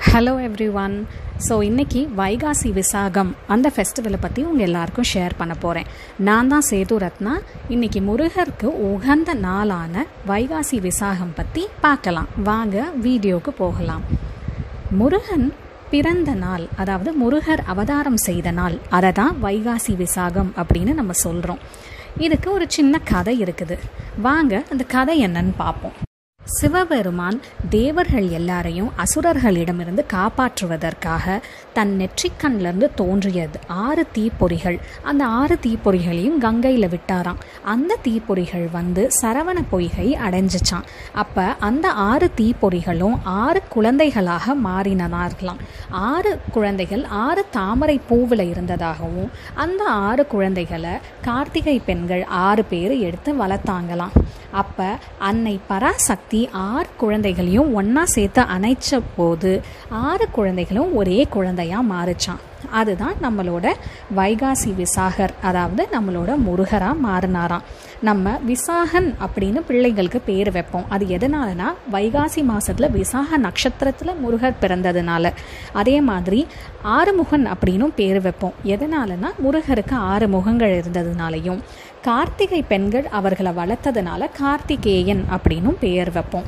hello every one so இன்றைக்கி வைகாசி விசாகம் அந்த ஃபெஸ்டிவலை பற்றி உங்கள் எல்லாருக்கும் ஷேர் பண்ண போகிறேன் நான் தான் சேது ரத்னா இன்றைக்கி முருகருக்கு உகந்த நாளான வைகாசி விசாகம் பற்றி பார்க்கலாம் வாங்க வீடியோவுக்கு போகலாம் முருகன் பிறந்த நாள் அதாவது முருகர் அவதாரம் செய்த நாள் அதை தான் வைகாசி விசாகம் அப்படின்னு நம்ம சொல்கிறோம் இதுக்கு ஒரு சின்ன கதை இருக்குது வாங்க அந்த கதை என்னன்னு பார்ப்போம் சிவபெருமான் தேவர்கள் எல்லாரையும் அசுரர்களிடமிருந்து காப்பாற்றுவதற்காக தன் நெற்றிக்கண்ணிலிருந்து தோன்றியது ஆறு தீப்பொறிகள் அந்த ஆறு தீப்பொறிகளையும் கங்கையில் விட்டாராம் அந்த தீப்பொறிகள் வந்து சரவண பொய்கை அடைஞ்சிச்சான் அப்போ அந்த ஆறு தீப்பொறிகளும் ஆறு குழந்தைகளாக மாறினதார்களாம் ஆறு குழந்தைகள் ஆறு தாமரை பூவில் இருந்ததாகவும் அந்த ஆறு குழந்தைகளை கார்த்திகை பெண்கள் ஆறு பேர் எடுத்து வளர்த்தாங்களாம் அப்போ அன்னை பராசக்தி ஆறு குழந்தைகளையும் ஒன்றா சேர்த்து அணைச்ச போது ஆறு குழந்தைகளும் ஒரே குழந்தையாக மாறுச்சான் அதுதான் நம்மளோட வைகாசி விசாகர் அதாவது நம்மளோட முருகராக மாறினாராம் நம்ம விசாகன் அப்படின்னு பிள்ளைகளுக்கு பேர் வைப்போம் அது எதனாலனா வைகாசி மாதத்தில் விசாக நட்சத்திரத்தில் முருகர் பிறந்ததுனால அதே மாதிரி ஆறுமுகன் அப்படின்னும் பேர் வைப்போம் எதனாலனா முருகருக்கு ஆறு முகங்கள் இருந்ததுனாலையும் கார்த்திகை பெண்கள் அவர்களை வளர்த்ததுனால கார்த்திகேயன் அப்படின்னும் பெயர் வைப்போம்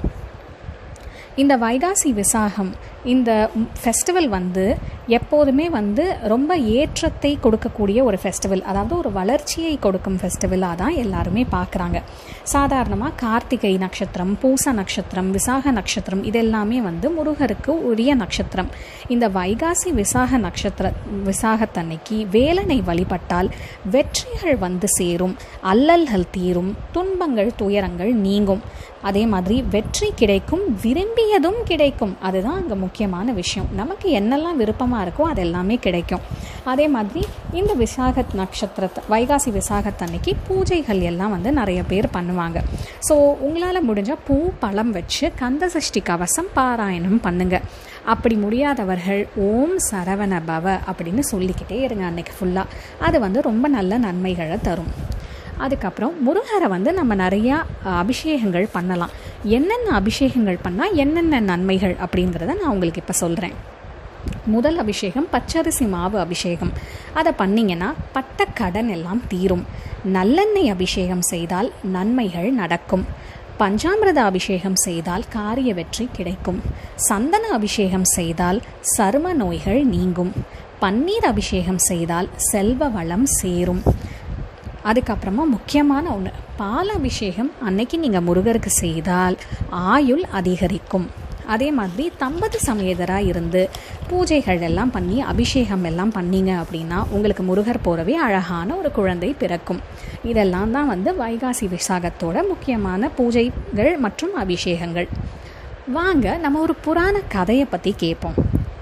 இந்த வைகாசி விசாகம் இந்த ஃபெஸ்டிவல் வந்து எப்போதுமே வந்து ரொம்ப ஏற்றத்தை கொடுக்கக்கூடிய ஒரு ஃபெஸ்டிவல் அதாவது ஒரு வளர்ச்சியை கொடுக்கும் ஃபெஸ்டிவலாக தான் எல்லாருமே பார்க்குறாங்க சாதாரணமாக கார்த்திகை நட்சத்திரம் பூச நட்சத்திரம் விசாக நட்சத்திரம் இதெல்லாமே வந்து முருகருக்கு உரிய நட்சத்திரம் இந்த வைகாசி விசாக நட்சத்திர விசாகத்தன்னைக்கு வேலனை வழிபட்டால் வெற்றிகள் வந்து சேரும் அல்லல்கள் தீரும் துன்பங்கள் துயரங்கள் நீங்கும் அதே மாதிரி வெற்றி கிடைக்கும் விரும்பியதும் கிடைக்கும் அதுதான் அங்கே முக்கியமான விஷயம் நமக்கு என்னெல்லாம் விருப்பமாக இருக்கோ அது எல்லாமே கிடைக்கும் அதே மாதிரி இந்த விசாக நட்சத்திரத்தை வைகாசி விசாகத்தன்னைக்கு பூஜைகள் எல்லாம் வந்து நிறைய பேர் பண்ணுவாங்க ஸோ உங்களால் முடிஞ்சால் பூ பழம் வச்சு கந்த சஷ்டி கவசம் பாராயணம் பண்ணுங்க அப்படி முடியாதவர்கள் ஓம் சரவண பவ அப்படின்னு சொல்லிக்கிட்டே இருங்க அன்னைக்கு ஃபுல்லாக அது வந்து ரொம்ப நல்ல நன்மைகளை தரும் அதுக்கப்புறம் முருகரை வந்து நம்ம நிறையா அபிஷேகங்கள் பண்ணலாம் என்னென்ன அபிஷேகங்கள் பண்ணால் என்னென்ன நன்மைகள் அப்படிங்கிறத நான் உங்களுக்கு இப்போ சொல்கிறேன் முதல் அபிஷேகம் பச்சரிசி மாவு அபிஷேகம் அதை பண்ணிங்கன்னா பட்ட கடன் எல்லாம் தீரும் நல்லெண்ணெய் அபிஷேகம் செய்தால் நன்மைகள் நடக்கும் பஞ்சாமிரத அபிஷேகம் செய்தால் காரிய வெற்றி கிடைக்கும் சந்தன அபிஷேகம் செய்தால் சரும நோய்கள் நீங்கும் பன்னீர் அபிஷேகம் செய்தால் செல்வ வளம் சேரும் அதுக்கப்புறமா முக்கியமான ஒன்று பால் அபிஷேகம் அன்னைக்கு நீங்கள் முருகருக்கு செய்தால் ஆயுள் அதிகரிக்கும் அதே மாதிரி தம்பதி சமேதராக இருந்து பூஜைகள் எல்லாம் பண்ணி அபிஷேகம் எல்லாம் பண்ணீங்க அப்படின்னா உங்களுக்கு முருகர் போலவே அழகான ஒரு குழந்தை பிறக்கும் இதெல்லாம் தான் வந்து வைகாசி விசாகத்தோட முக்கியமான பூஜைகள் மற்றும் அபிஷேகங்கள் வாங்க நம்ம ஒரு புராண கதையை பற்றி கேட்போம்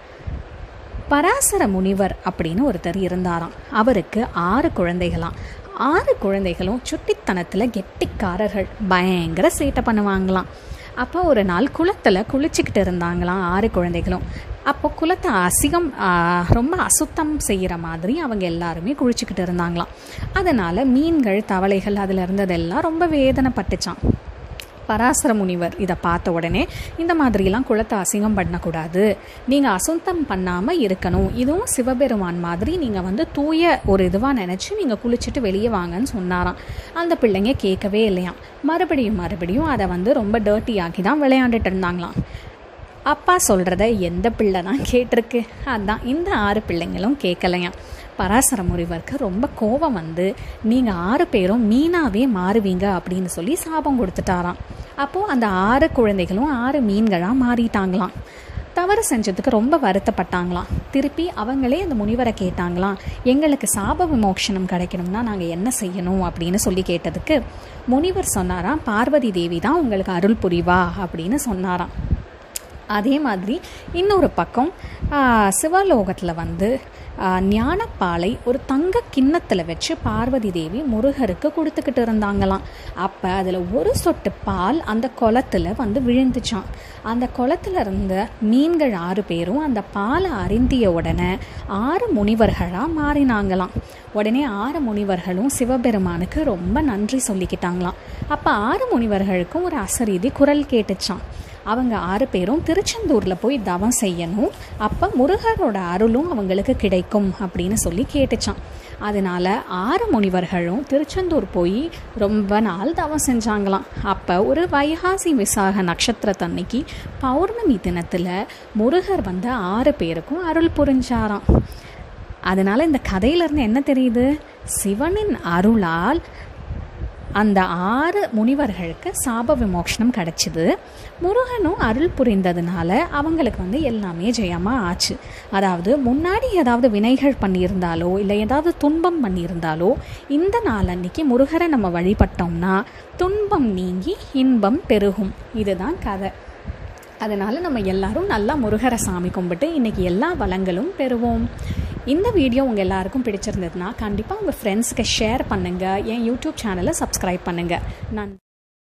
பராசர முனிவர் அப்படின்னு ஒருத்தர் இருந்தாராம் அவருக்கு ஆறு குழந்தைகளாம் ஆறு குழந்தைகளும் சுட்டித்தனத்தில் கெட்டிக்காரர்கள் பயங்கர சேட்டை பண்ணுவாங்களாம் அப்போ ஒரு நாள் குளத்தில் குளிச்சுக்கிட்டு இருந்தாங்களாம் ஆறு குழந்தைகளும் அப்போ குளத்தை அசிகம் ரொம்ப அசுத்தம் செய்கிற மாதிரி அவங்க எல்லாருமே குளிச்சுக்கிட்டு இருந்தாங்களாம் அதனால் மீன்கள் தவளைகள் அதில் இருந்ததெல்லாம் ரொம்ப வேதனைப்பட்டுச்சான் பராசர முனிவர் இதை பார்த்த உடனே இந்த மாதிரிலாம் குளத்தை அசிங்கம் பண்ணக்கூடாது நீங்கள் அசுத்தம் பண்ணாமல் இருக்கணும் இதுவும் சிவபெருமான் மாதிரி நீங்கள் வந்து தூய ஒரு இதுவாக நினச்சி நீங்கள் குளிச்சுட்டு வெளியே வாங்கன்னு சொன்னாராம் அந்த பிள்ளைங்க கேட்கவே இல்லையாம் மறுபடியும் மறுபடியும் அதை வந்து ரொம்ப டர்ட்டி ஆக்கி தான் விளையாண்டுட்டு இருந்தாங்களாம் அப்பா சொல்கிறத எந்த பிள்ளை தான் கேட்டிருக்கு அதான் இந்த ஆறு பிள்ளைங்களும் கேட்கலையாம் பராசர முனிவருக்கு ரொம்ப கோபம் வந்து நீங்கள் ஆறு பேரும் மீனாவே மாறுவீங்க அப்படின்னு சொல்லி சாபம் கொடுத்துட்டாராம் அப்போது அந்த ஆறு குழந்தைகளும் ஆறு மீன்களாக மாறிட்டாங்களாம் தவறு செஞ்சதுக்கு ரொம்ப வருத்தப்பட்டாங்களாம் திருப்பி அவங்களே அந்த முனிவரை கேட்டாங்களாம் எங்களுக்கு சாப விமோக்ஷனம் கிடைக்கணும்னா நாங்கள் என்ன செய்யணும் அப்படின்னு சொல்லி கேட்டதுக்கு முனிவர் சொன்னாராம் பார்வதி தேவி தான் உங்களுக்கு அருள் புரிவா அப்படின்னு சொன்னாராம் அதே மாதிரி இன்னொரு பக்கம் சிவலோகத்தில் வந்து ஞானப்பாலை ஒரு தங்க கிண்ணத்தில் வச்சு பார்வதி தேவி முருகருக்கு கொடுத்துக்கிட்டு இருந்தாங்களாம் அப்போ அதில் ஒரு சொட்டு பால் அந்த குளத்தில் வந்து விழுந்துச்சான் அந்த குளத்தில் இருந்த மீன்கள் ஆறு பேரும் அந்த பாலை அருந்திய உடனே ஆறு முனிவர்களாக மாறினாங்களாம் உடனே ஆறு முனிவர்களும் சிவபெருமானுக்கு ரொம்ப நன்றி சொல்லிக்கிட்டாங்களாம் அப்போ ஆறு முனிவர்களுக்கும் ஒரு அசரீதி குரல் கேட்டுச்சான் அவங்க ஆறு பேரும் திருச்செந்தூரில் போய் தவம் செய்யணும் அப்போ முருகரோட அருளும் அவங்களுக்கு கிடைக்கும் அப்படின்னு சொல்லி கேட்டுச்சான் அதனால ஆறு முனிவர்களும் திருச்செந்தூர் போய் ரொம்ப நாள் தவம் செஞ்சாங்களாம் அப்போ ஒரு வைகாசி விசாக நட்சத்திரத்தன்னைக்கு பௌர்ணமி தினத்தில் முருகர் வந்து ஆறு பேருக்கும் அருள் புரிஞ்சாராம் அதனால இந்த கதையிலேருந்து என்ன தெரியுது சிவனின் அருளால் அந்த ஆறு முனிவர்களுக்கு சாப விமோக்ஷனம் கிடச்சிது முருகனும் அருள் புரிந்ததுனால அவங்களுக்கு வந்து எல்லாமே ஜெயமாக ஆச்சு அதாவது முன்னாடி ஏதாவது வினைகள் பண்ணியிருந்தாலோ இல்லை ஏதாவது துன்பம் பண்ணியிருந்தாலோ இந்த நாள் அன்னைக்கு முருகரை நம்ம வழிபட்டோம்னா துன்பம் நீங்கி இன்பம் பெருகும் இதுதான் கதை அதனால் நம்ம எல்லாரும் நல்லா முருகரை சாமி கும்பிட்டு இன்றைக்கி எல்லா வளங்களும் பெறுவோம் இந்த வீடியோ உங்கள் எல்லாருக்கும் பிடிச்சிருந்ததுன்னா கண்டிப்பாக உங்கள் ஃப்ரெண்ட்ஸ்க்கு ஷேர் பண்ணுங்கள் என் யூடியூப் சேனலை சப்ஸ்கிரைப் பண்ணுங்கள் நான்